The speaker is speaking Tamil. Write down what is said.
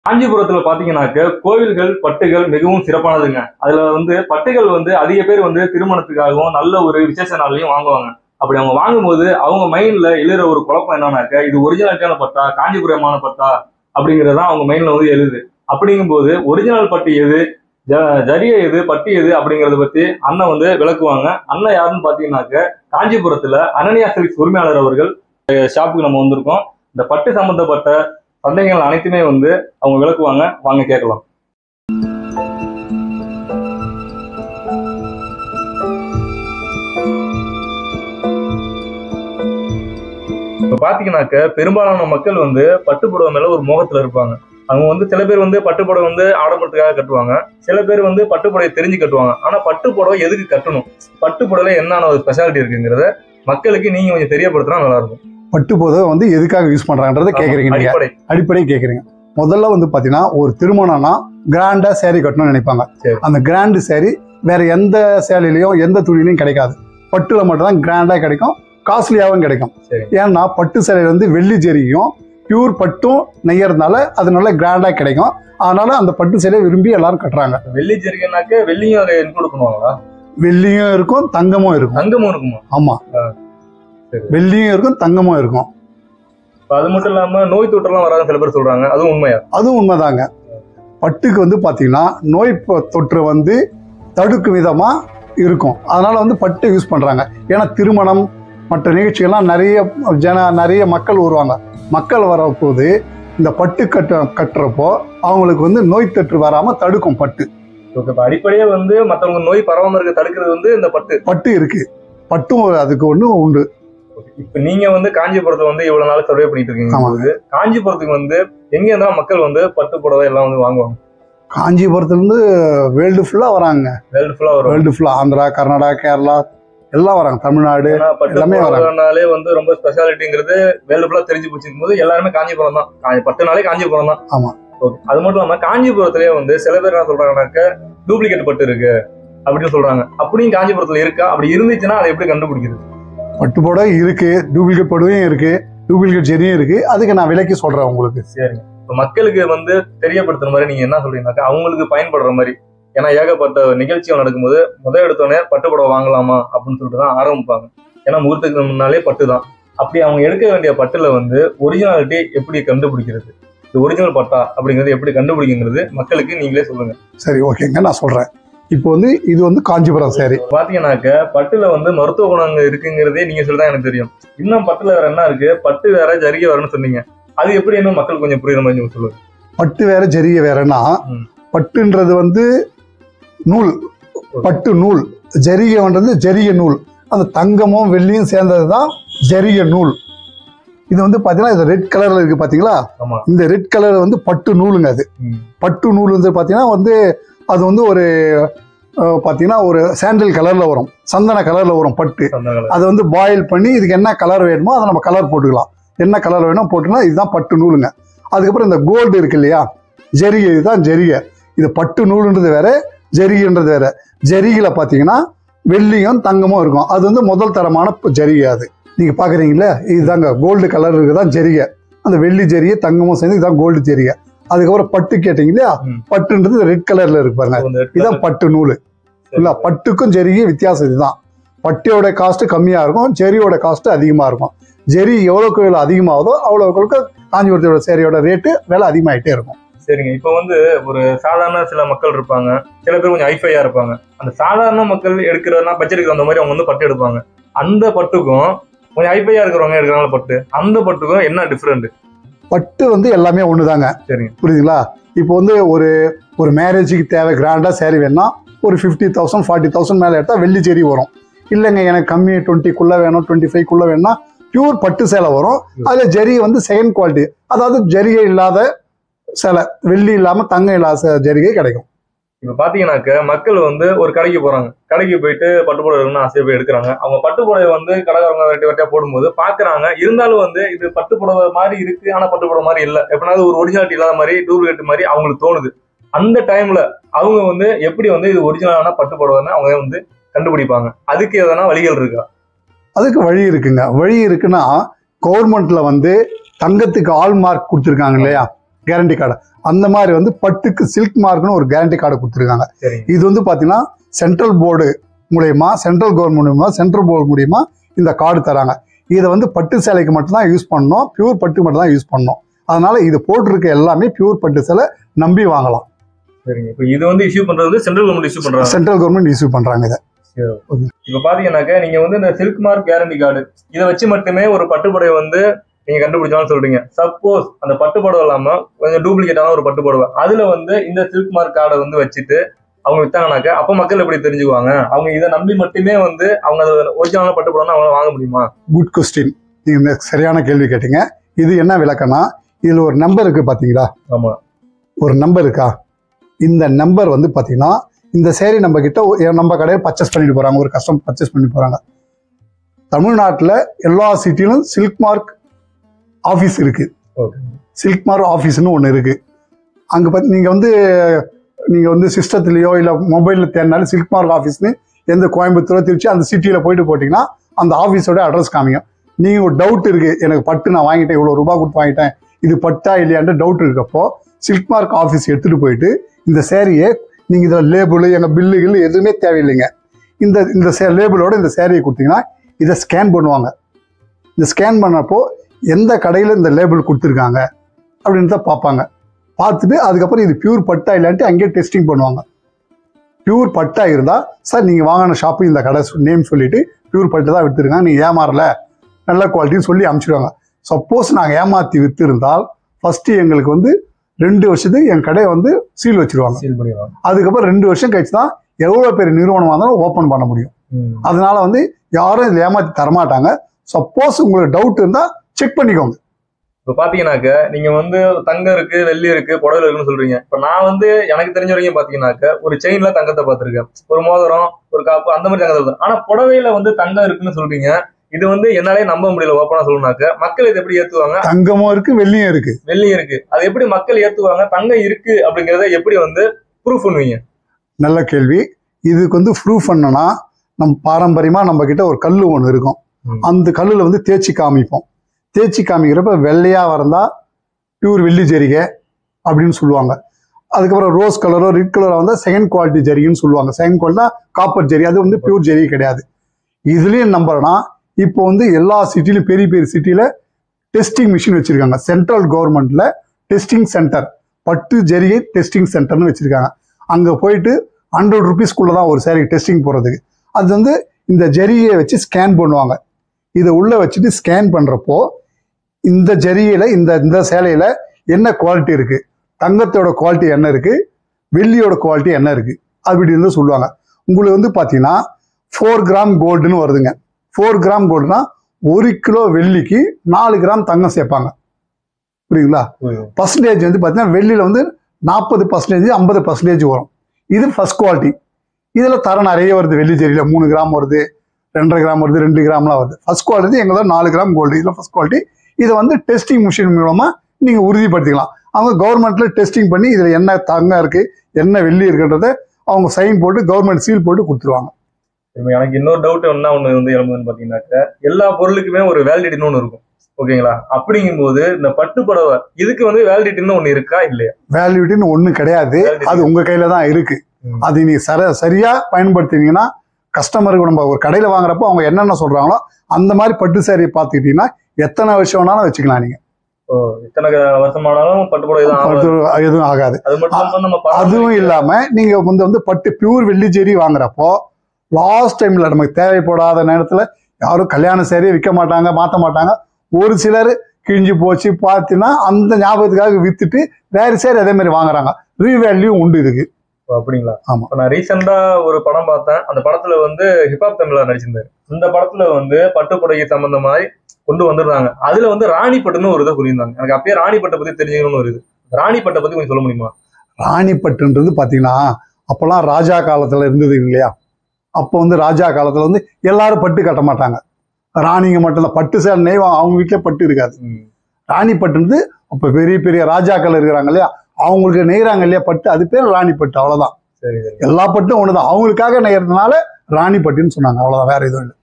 காஞ்சிபுரத்துல பாத்தீங்கன்னாக்க கோவில்கள் பட்டுகள் மிகவும் சிறப்பானதுங்க அதுல வந்து பட்டுகள் வந்து அதிக பேர் வந்து திருமணத்துக்காகவும் நல்ல ஒரு விசேஷ நாள்லயும் வாங்குவாங்க அப்படி அவங்க வாங்கும்போது அவங்க மைண்ட்ல எழுற ஒரு குழப்பம் என்னன்னாக்க இது ஒரிஜினாலிட்டியான பட்டா காஞ்சிபுரமான பட்டா அப்படிங்கறதுதான் அவங்க மைண்ட்ல வந்து எழுது அப்படிங்கும்போது ஒரிஜினல் பட்டு எது ஜ- ஜரிய எது பட்டு எது அப்படிங்கறத பத்தி அண்ணன் வந்து விளக்குவாங்க அண்ணன் யாருன்னு பாத்தீங்கன்னாக்க காஞ்சிபுரத்துல அனனியா சில்க்ஸ் உரிமையாளர் அவர்கள் ஷாப்புக்கு நம்ம வந்திருக்கோம் இந்த பட்டு சம்பந்தப்பட்ட சந்தேகங்கள் அனைத்துமே வந்து அவங்க விளக்குவாங்க வாங்க கேட்கலாம் இப்ப பாத்தீங்கன்னாக்க பெரும்பாலான மக்கள் வந்து பட்டு புடவை மேல ஒரு மோகத்துல இருப்பாங்க அவங்க வந்து சில பேர் வந்து பட்டு புடவை வந்து ஆடம்பரத்துக்காக கட்டுவாங்க சில பேர் வந்து பட்டு புடவை தெரிஞ்சு கட்டுவாங்க ஆனா பட்டு புடவை எதுக்கு கட்டணும் பட்டு புடவை என்னென்ன ஒரு ஸ்பெஷாலிட்டி இருக்குங்கிறத மக்களுக்கு நீங்க கொஞ்சம் தெரியப்படுத்தினா நல்லா இருக்கும் பட்டு புடவை வந்து எதுக்காக யூஸ் பண்றாங்கன்றத கேக்குறீங்க நீங்க அடிப்படை அடிப்படை கேக்குறீங்க முதல்ல வந்து பாத்தீங்கன்னா ஒரு திருமணம்னா கிராண்டா saree கட்டணும்னு நினைப்பாங்க சரி. அந்த கிராண்டு saree வேற எந்த சேலையிலையும் எந்த துணிலையும் கிடைக்காது பட்டுல மட்டும் தான் கிராண்டா கிடைக்கும் காஸ்ட்லியாகவும் கிடைக்கும் சரி. ஏன்னா பட்டு சேலையில வந்து வெள்ளி ஜெரியும் பியூர் பட்டும் நெய்யறதுனால அது நல்ல கிராண்டா கிடைக்கும் அதனால அந்த பட்டு சேலையை விரும்பி எல்லாரும் கட்டுறாங்க வெள்ளி ஜெரிகைனாக்க வெள்ளியும் அதை இன்க்ளூட் பண்ணுவாங்களா வெள்ளியும் இருக்கும் தங்கமும் இருக்கும் தங்கமும் இருக்குமா ஆமா சரி. வெள்ளியும் இருக்கும் தங்கமும் இருக்கும் இப்ப அது மட்டும் இல்லாம நோய் தொற்றெல்லாம் வராதுன்னு சில பேர் சொல்றாங்க அதுவும் உண்மையா அதுவும் உண்மைதாங்க பட்டுக்கு வந்து பார்த்தீங்கன்னா நோய் ப- தொற்று வந்து தடுக்கும் விதமாக இருக்கும் அதனால வந்து பட்டு யூஸ் பண்ணுறாங்க ஏன்னா திருமணம் மற்ற நிகழ்ச்சிகள்லாம் நிறைய ஜன நிறைய மக்கள் வருவாங்க மக்கள் வரப்போது இந்த பட்டு கட்ட கட்டுறப்போ அவங்களுக்கு வந்து நோய் தொற்று வராமல் தடுக்கும் பட்டு ஓகே இப்ப அடிப்படையே வந்து மத்தவங்க நோய் பரவாம இருக்க தடுக்கிறது வந்து இந்த பட்டு பட்டு இருக்கு பட்டும் அதுக்கு ஒன்று உண்டு இப்ப நீங்க வந்து காஞ்சிபுரத்துல வந்து இவ்வளவு நாள் சர்வே பண்ணிட்டு இருக்கீங்க ஆமா. போது காஞ்சிபுரத்துக்கு வந்து எங்க இருந்தா மக்கள் வந்து பட்டு புடவை எல்லாம் வந்து வாங்குவாங்க காஞ்சிபுரத்துலேருந்து வேர்ல்டு ஃபுல்லாக வராங்க வேர்ல்டு ஃபுல்லா வரும் வேர்ல்டு ஃபுல்லாக ஆந்திரா கர்நாடகா கேரளா எல்லாம் வராங்க தமிழ்நாடு ஏன்னா பட்டு எல்லாமே வராங்க. புடவைனாலே வந்து ரொம்ப ஸ்பெஷாலிட்டிங்கிறது வேர்ல்டு ஃபுல்லா தெரிஞ்சு போச்சுக்கும் போது எல்லாருமே காஞ்சிபுரம் தான் கா- பட்டுனாலே காஞ்சிபுரம் தான் ஆமா. ஓகே அது மட்டும் இல்லாம காஞ்சிபுரத்திலேயே வந்து சில பேர் என்ன சொல்றாங்கன்னாக்க டூப்ளிகேட் பட்டு இருக்கு அப்படின்னு சொல்றாங்க அப்படியும் காஞ்சிபுரத்துல இருக்கா அப்படி இருந்துச்சுன்னா அதை எப்படி கண்டுபிடிக்கிறது பட்டு புடவை இருக்கு டூப்ளிகேட் புடவையும் இருக்கு டூப்ளிகேட் ஜெரியும் இருக்கு அதுக்கு நான் விலைக்கு சொல்றேன் உங்களுக்கு சரிங்க இப்ப மக்களுக்கு வந்து தெரியப்படுத்துற மாதிரி நீங்க என்ன சொல்றீங்கன்னாக்கா அவங்களுக்கு பயன்படுற மாதிரி ஏன்னா ஏகப்பட்ட நிகழ்ச்சிகள் நடக்கும்போது முத எடுத்தோடனே பட்டு புடவை வாங்கலாமா அப்படின்னு சொல்லிட்டு தான் ஆரம்பிப்பாங்க ஏன்னா முகூர்த்தத்துக்கு முன்னாலே பட்டு தான் அப்படி அவங்க எடுக்க வேண்டிய பட்டுல வந்து ஒரிஜினாலிட்டி எப்படி கண்டுபிடிக்கிறது இது ஒரிஜினல் பட்டா அப்படிங்கிறது எப்படி கண்டுபிடிக்கிறது மக்களுக்கு நீங்களே சொல்லுங்க சரி ஓகேங்க நான் சொல்றேன் இப்போ வந்து இது வந்து காஞ்சிபுரம் சேரி பாத்தீங்கன்னாக்க பட்டுல வந்து மருத்துவ குணங்கள் இருக்குங்கிறதே நீங்க சொல்லிதான் எனக்கு தெரியும் இன்னும் பட்டுல வேற என்ன இருக்கு பட்டு வேற ஜரிகை வேறன்னு சொன்னீங்க அது எப்படி இன்னும் மக்கள் கொஞ்சம் புரியுற மாதிரி நீங்க சொல்லுங்க பட்டு வேற ஜெரிய வேறன்னா ம். பட்டுன்றது வந்து நூல் பட்டு நூல் ஜரிகைன்றது ஜரிய நூல் அந்த தங்கமும் வெள்ளியும் சேர்ந்தது தான் ஜரிய நூல் இது வந்து பாத்தீங்கன்னா இது ரெட் கலர்ல இருக்கு பாத்தீங்களா ஆமா இந்த ரெட் கலர் வந்து பட்டு நூலுங்க அது ம். பட்டு நூல் வந்து பாத்தீங்கன்னா வந்து அது வந்து ஒரு அஹ், பாத்தீங்கன்னா ஒரு சாண்டல் கலர்ல வரும் சந்தன கலர்ல வரும் பட்டு அந்த காலம். அதை வந்து பாயில் பண்ணி இதுக்கு என்ன கலர் வேணுமோ அதை நம்ம கலர் போட்டுக்கலாம் என்ன கலர் வேணும் போட்டுக்கலாம் இதுதான் பட்டு நூலுங்க அதுக்கப்புறம் இந்த கோல்டு இருக்கு இல்லையா ஜெரிகை இதுதான் ஜெரிகை இது பட்டு நூலுன்றது வேற ஜெரிகைன்றது வேற ஜெரிகையில பார்த்தீங்கன்னா வெள்ளியும் தங்கமும் இருக்கும் அது வந்து முதல் தரமான ப- ஜரிகை அது நீங்க பாக்குறீங்களா இதுதாங்க கோல்டு கலர் இருக்குதான் ஜெரிகை அந்த வெள்ளி ஜெரிகை தங்கமும் சேர்ந்து இதுதான் கோல்டு ஜெரிகை அதுக்கப்புறம் பட்டு கேட்டீங்க இல்லையா ம். பட்டுன்றது ரெட் கலர்ல இருக்கு பாருங்க இந்த இதுதான் பட்டு நூல் இல்ல பட்டுக்கும் ஜெரியும் வித்தியாசம் இதுதான் பட்டியோட காஸ்ட் கம்மியா இருக்கும் ஜெரியோட காஸ்ட் அதிகமா இருக்கும் ஜெரி எவ்வளவுக்கு எவ்வளவு அதிகமாகுதோ அவ்வளவுக்கு காஞ்சிபுரத்தோட சேரியோட ரேட்டு விலை அதிகமாயிட்டே இருக்கும் சரிங்க இப்போ வந்து ஒரு சாதாரண சில மக்கள் இருப்பாங்க சில பேர் கொஞ்சம் ஐஃபையா இருப்பாங்க அந்த சாதாரண மக்கள் எடுக்கிறதுனா பட்ஜெட்டுக்கு அந்த மாதிரி அவங்க வந்து பட்டு எடுப்பாங்க அந்த பட்டுக்கும் கொஞ்சம் ஐஃபையா இருக்கிறவங்க எடுக்கிறாங்க பட்டு அந்த பட்டுக்கும் என்ன டிஃப்ரெண்ட் பட்டு வந்து எல்லாமே ஒண்ணுதாங்க சரிங்க புரியுதுங்களா இப்போ வந்து ஒரு ஒரு மேரேஜுக்கு தேவை கிராண்டா சேரீ வேணும்னா ஒரு ஃபிஃப்டி தௌசண்ட் ஃபார்ட்டி தௌசண்ட் மேலே எடுத்தால் வெள்ளி ஜெரி வரும் இல்லைங்க எனக்கு கம்மி டுவெண்ட்டிக்குள்ளே வேணும் டுவெண்ட்டி ஃபைவ்க்குள்ளே வேணும்னா பியூர் பட்டு சேலை வரும் அதில் ஜெரி வந்து செகண்ட் குவாலிட்டி அதாவது ஜரிகை இல்லாத சேலை வெள்ளி இல்லாமல் தங்கம் இல்லாத சே- ஜரிகை கிடைக்கும் இப்போ பாத்தீங்கன்னாக்க மக்கள் வந்து ஒரு கடைக்கு போறாங்க கடைக்கு போயிட்டு பட்டு புடவை எடுக்கணும்னு ஆசையா போய் எடுக்கிறாங்க அவங்க பட்டு புடவை வந்து கடைக்காரங்க வெட்டி வெட்டியா போடும்போது பாக்குறாங்க இருந்தாலும் வந்து இது பட்டு புடவை மாதிரி இருக்கு ஆனா பட்டு புடவை மாதிரி இல்ல எப்படினாவது ஒரு ஒரிஜினாலிட்டி இல்லாத மாதிரி டூப்ளிகேட் மாதிரி அவங்களுக்கு தோணுது அந்த டைம்ல அவங்க வந்து எப்படி வந்து இது ஒரிஜினலான பட்டு புடவைன்னு அவங்க வந்து கண்டுபிடிப்பாங்க அதுக்கு எதனா வழிகள் இருக்கா அதுக்கு வழி இருக்குங்க வழி இருக்குன்னா கவர்மெண்ட்ல வந்து தங்கத்துக்கு ஆல் மார்க் கொடுத்துருக்காங்க இல்லையா கேரண்டி கார்டு அந்த மாதிரி வந்து பட்டுக்கு சில்க் மார்க்னு ஒரு கேரண்டி கார்டு கொடுத்துருக்காங்க சரிங்க இது வந்து பார்த்தீங்கன்னா சென்ட்ரல் போர்டு மூலயமா சென்ட்ரல் கவர்மெண்ட் மூலயமா சென்ட்ரல் போர்டு மூலயமா இந்த கார்டு தராங்க இதை வந்து பட்டு சேலைக்கு மட்டும்தான் யூஸ் பண்ணணும் பியூர் பட்டு மட்டும் தான் யூஸ் பண்ணணும் அதனால இது போட்டிருக்க எல்லாமே பியூர் பட்டு சேலை நம்பி வாங்கலாம் சரிங்க இப்போ இது வந்து இஷ்யூ பண்றது வந்து சென்ட்ரல் கவர்மெண்ட் இஷ்யூ பண்றாங்க சென்ட்ரல் கவர்மெண்ட் இஷ்யூ பண்றாங்க இதை இப்ப பாத்தீங்கன்னாக்க நீங்க வந்து இந்த சில்க் மார்க் கேரண்டி கார்டு இதை வச்சு மட்டுமே ஒரு பட்டுப்புடவை வந்து நீங்க கண்டுபிடிச்சாலும் சொல்றீங்க சப்போஸ் அந்த பட்டுப்புடவை இல்லாம கொஞ்சம் டூப்ளிகேட்டான ஒரு பட்டுப்புடவை அதுல வந்து இந்த சில்க் மார்க் கார்டை வந்து வச்சுட்டு அவங்க வித்தாங்கனாக்க அப்ப மக்கள் எப்படி தெரிஞ்சுக்குவாங்க அவங்க இதை நம்பி மட்டுமே வந்து அவங்க அது ஒரிஜினலான பட்டுப்புடவை அவங்க வாங்க முடியுமா குட் கொஸ்டின் நீங்க இந்த சரியான கேள்வி கேட்டீங்க இது என்ன விளக்கம்னா இதுல ஒரு நம்பர் இருக்கு பாத்தீங்களா ஆமா ஒரு நம்பர் இருக்கா இந்த நம்பர் வந்து பாத்தீங்கன்னா இந்த சேரீ நம்ம கிட்ட ஒ- நம்ம கடையில் பர்ச்சேஸ் பண்ணிட்டு போறாங்க ஒரு கஸ்டமர் பர்ச்சேஸ் பண்ணிட்டு போறாங்க தமிழ்நாட்டில் எல்லா சிட்டிலும் சில்க் மார்க் ஆஃபீஸ் இருக்கு ஓகே சில்க் மார்க் ஆஃபீஸ்னு ஒன்று இருக்கு அங்கே பார்த்து நீங்கள் வந்து நீங்கள் வந்து சிஸ்டத்துலேயோ இல்லை மொபைலில் தேடினாலும் சில்க் மார்க் ஆஃபீஸ்னு எந்த கோயம்புத்தூரோ திருச்சி அந்த சிட்டியில் போயிட்டு போட்டிங்கன்னா அந்த ஆஃபீஸோட அட்ரஸ் காமிக்கும் நீங்கள் ஒரு டவுட் இருக்குது எனக்கு பட்டு நான் வாங்கிட்டேன் இவ்வளோ ரூபா கொடுத்து வாங்கிட்டேன் இது பட்டா இல்லையான்ற டவுட் இருக்கப்போ சில்க் மார்க் ஆஃபீஸ் எடுத்துகிட்டு போயிட்டு இந்த சேரீயை நீங்கள் இதில் லேபிள் எங்கள் பில்லு கில்லு எதுவுமே தேவையில்லைங்க இந்த இந்த சே லேபிளோட இந்த சேரீயை கொடுத்தீங்கன்னா இதை ஸ்கேன் பண்ணுவாங்க இந்த ஸ்கேன் பண்ணப்போ எந்த கடையில் இந்த லேபிள் கொடுத்துருக்காங்க அப்படின்னு தான் பார்ப்பாங்க பார்த்துட்டு அதுக்கப்புறம் இது பியூர் பட்டா இல்லான்ட்டு அங்கேயே டெஸ்டிங் பண்ணுவாங்க பியூர் பட்டா இருந்தால் சார் நீங்கள் வாங்கின ஷாப்பு இந்த கடை நேம் சொல்லிட்டு பியூர் பட்டு தான் விற்றுருக்காங்க நீங்கள் ஏமாறல நல்ல குவாலிட்டின்னு சொல்லி அனுப்பிச்சிடுவாங்க சப்போஸ் நாங்கள் ஏமாற்றி விற்றுருந்தால் ஃபஸ்ட்டு எங்களுக்கு வந்து ரெண்டு வருஷத்துக்கு என் கடையை வந்து சீல் வச்சிருவாங்க சீல் பண்ணிடுவாங்க அதுக்கப்புறம் ரெண்டு வருஷம் கழிச்சு தான் எவ்வளோ பெரிய நிறுவனமாக இருந்தாலும் ஓப்பன் பண்ண முடியும் ம். அதனால வந்து யாரும் இதில் ஏமாற்றி தரமாட்டாங்க சப்போஸ் உங்களுக்கு டவுட் இருந்தால் செக் பண்ணிக்கோங்க இப்ப பாத்தீங்கன்னாக்க நீங்க வந்து தங்கம் இருக்கு வெள்ளி இருக்கு புடவை இருக்குன்னு சொல்றீங்க இப்ப நான் வந்து எனக்கு தெரிஞ்ச வரைக்கும் பாத்தீங்கன்னாக்க ஒரு செயின்ல தங்கத்தை பார்த்திருக்கேன் ஒரு மோதிரம் ஒரு காப்பு அந்த மாதிரி தங்கத்தை பார்த்திருக்கேன். ஆனா புடவையில வந்து தங்கம் இருக்குன்னு சொல்றீங்க இது வந்து என்னாலே நம்ப முடியல ஓப்பனா சொல்லணும்னாக்க மக்கள் இதை எப்படி ஏத்துவாங்க தங்கமும் இருக்கு வெள்ளியும் இருக்கு வெள்ளியும் இருக்கு அது எப்படி மக்கள் ஏத்துவாங்க தங்கம் இருக்கு அப்படிங்கறத எப்படி வந்து ப்ரூஃப் பண்ணுவீங்க நல்ல கேள்வி இதுக்கு வந்து ப்ரூஃப் பண்ணனா நம்ம பாரம்பரியமாக நம்ம கிட்ட ஒரு கல் ஒன்று இருக்கும் ம். அந்த கல்லில் வந்து தேய்ச்சி காமிப்போம் தேய்ச்சி காமிக்கிறப்ப வெள்ளையாக வரந்தா பியூர் வெள்ளி ஜரிகை அப்படின்னு சொல்லுவாங்க அதுக்கப்புறம் ரோஸ் கலரோ ரெட் கலரோ வந்தால் செகண்ட் குவாலிட்டி ஜரிகைன்னு சொல்லுவாங்க செகண்ட் குவாலிட்டி காப்பர் ஜரி அது வந்து பியூர் ஜரி கிடையாது இதுலேயும் நம்புறேன்னா இப்போ வந்து எல்லா சிட்டிலையும் பெரிய பெரிய சிட்டியில் டெஸ்டிங் மிஷின் வச்சுருக்காங்க சென்ட்ரல் கவர்மெண்ட்டில் டெஸ்டிங் சென்டர் பட்டு ஜரிகை டெஸ்டிங் சென்டர்னு வச்சுருக்காங்க அங்கே போயிட்டு ஹண்ட்ரட் ருபீஸ்க்குள்ளே தான் ஒரு சேரீ டெஸ்டிங் போகிறதுக்கு அது வந்து இந்த ஜரிகையை வச்சு ஸ்கேன் பண்ணுவாங்க இதை உள்ளே வச்சுட்டு ஸ்கேன் பண்ணுறப்போ இந்த ஜரிகையில் இந்த இந்த சேலையில் என்ன குவாலிட்டி இருக்குது தங்கத்தோட குவாலிட்டி என்ன இருக்குது வெள்ளியோட குவாலிட்டி என்ன இருக்குது அப்படி இருந்து சொல்லுவாங்க உங்களுக்கு வந்து பார்த்தீங்கன்னா ஃபோர் கிராம் கோல்டுன்னு வருதுங்க ஃபோர் கிராம் கோல்டுனா ஒரு கிலோ வெள்ளிக்கு நாலு கிராம் தங்கம் சேர்ப்பாங்க புரியுங்களா பர்சன்டேஜ் வந்து பார்த்தீங்கன்னா வெள்ளியில் வந்து நாற்பது பர்சன்டேஜ் ஐம்பது பர்சன்டேஜ் வரும் இது ஃபர்ஸ்ட் குவாலிட்டி இதில் தரம் நிறைய வருது வெள்ளி ஜெரியில் மூணு கிராம் வருது ரெண்டரை கிராம் வருது ரெண்டு கிராம்லாம் வருது ஃபர்ஸ்ட் குவாலிட்டி எங்களோட நாலு கிராம் கோல்டு இதில் ஃபர்ஸ்ட் குவாலிட்டி இதை வந்து டெஸ்டிங் மிஷின் மூலமாக நீங்கள் உறுதிப்படுத்திக்கலாம் அவங்க கவர்மெண்ட்டில் டெஸ்டிங் பண்ணி இதில் என்ன தங்கம் இருக்குது என்ன வெள்ளி இருக்குன்றத அவங்க சைன் போட்டு கவர்மெண்ட் சீல் போட்டு கொடுத்துருவாங்க இப்ப எனக்கு இன்னொரு டவுட் என்ன ஒண்ணு வந்து எழும்புதுன்னு பாத்தீங்கன்னாக்க எல்லா பொருளுக்குமே ஒரு வேலிடிட்டின்னு ஒண்ணு இருக்கும் ஓகேங்களா அப்படிங்கும்போது இந்த பட்டு புடவை இதுக்கு வந்து வேலிடிட்டின்னு ஒண்ணு இருக்கா இல்லையா வேல்யூட்டின்னு ஒன்றும் கிடையாது அது உங்கள் கையில் தான் இருக்குது ம். அது நீ சர சரியாக பயன்படுத்தினீங்கன்னா கஸ்டமருக்கு நம்ம ஒரு கடையில் வாங்குறப்போ அவங்க என்னென்ன சொல்கிறாங்களோ அந்த மாதிரி பட்டு சாரியை பார்த்துக்கிட்டீங்கன்னா எத்தனை வருஷம் வேணாலும் வச்சுக்கலாம் நீங்கள் ஓ, இத்தனை வருஷமானாலும் பட்டு புடவை தான் ஆகும். எதுவும் ஆகாது அது மட்டும் இல்லாம நம்ம அதுவும் பாரம்பரிய- இல்லாமல் நீங்கள் வந்து வந்து பட்டு பியூர் வெள்ளி ஜெரி வாங்குறப்போ லாஸ்ட் டைமில் நமக்கு தேவைப்படாத நேரத்தில் யாரும் கல்யாண சேரியை விற்க மாட்டாங்க மாற்ற மாட்டாங்க ஒரு சிலர் கிழிஞ்சு போச்சு பார்த்தீங்கன்னா அந்த ஞாபகத்துக்காக வித்துட்டு வேறு சேரி அதே மாதிரி வாங்குறாங்க ரீவேல்யூ உண்டு இதுக்கு ஓ, அப்படிங்களா ஆமா. இப்ப நான் ரீசெண்டா ஒரு படம் பார்த்தேன் அந்த படத்துல வந்து ஹிப்ஹாப் தமிழா நடிச்சிருந்தாரு அந்த படத்துல வந்து பட்டுப்புடவை சம்பந்தமாய் கொண்டு வந்துருந்தாங்க அதுல வந்து ராணிப்பட்டுன்னு ஒரு இதை சொல்லியிருந்தாங்க எனக்கு அப்பயே ராணிப்பட்டை பத்தி தெரிஞ்சுக்கணும்னு ஒரு இது ராணிப்பட்டை பத்தி கொஞ்சம் சொல்ல முடியுமா ராணிப்பட்டுன்றது பார்த்தீங்கன்னா அப்போல்லாம் ராஜா காலத்தில் இருந்தது இல்லையா அப்போ வந்து ராஜா காலத்தில் வந்து எல்லாரும் பட்டு கட்ட மாட்டாங்க ராணிங்க மட்டும் தான் பட்டு சேலை நெய்வாங்க அவங்க வீட்டிலே பட்டு இருக்காது ராணிப்பட்டுன்றது அப்போ பெரிய பெரிய ராஜாக்கள் இருக்கிறாங்க இல்லையா அவங்களுக்கு நெய்கிறாங்க இல்லையா பட்டு அது பேர் ராணிப்பட்டு அவ்வளோதான் சரி சரி எல்லா பட்டும் ஒன்று தான் அவங்களுக்காக நெய்யறதுனால ராணிப்பட்டுன்னு சொன்னாங்க அவ்வளோதான் வேற எதுவும் இல்லை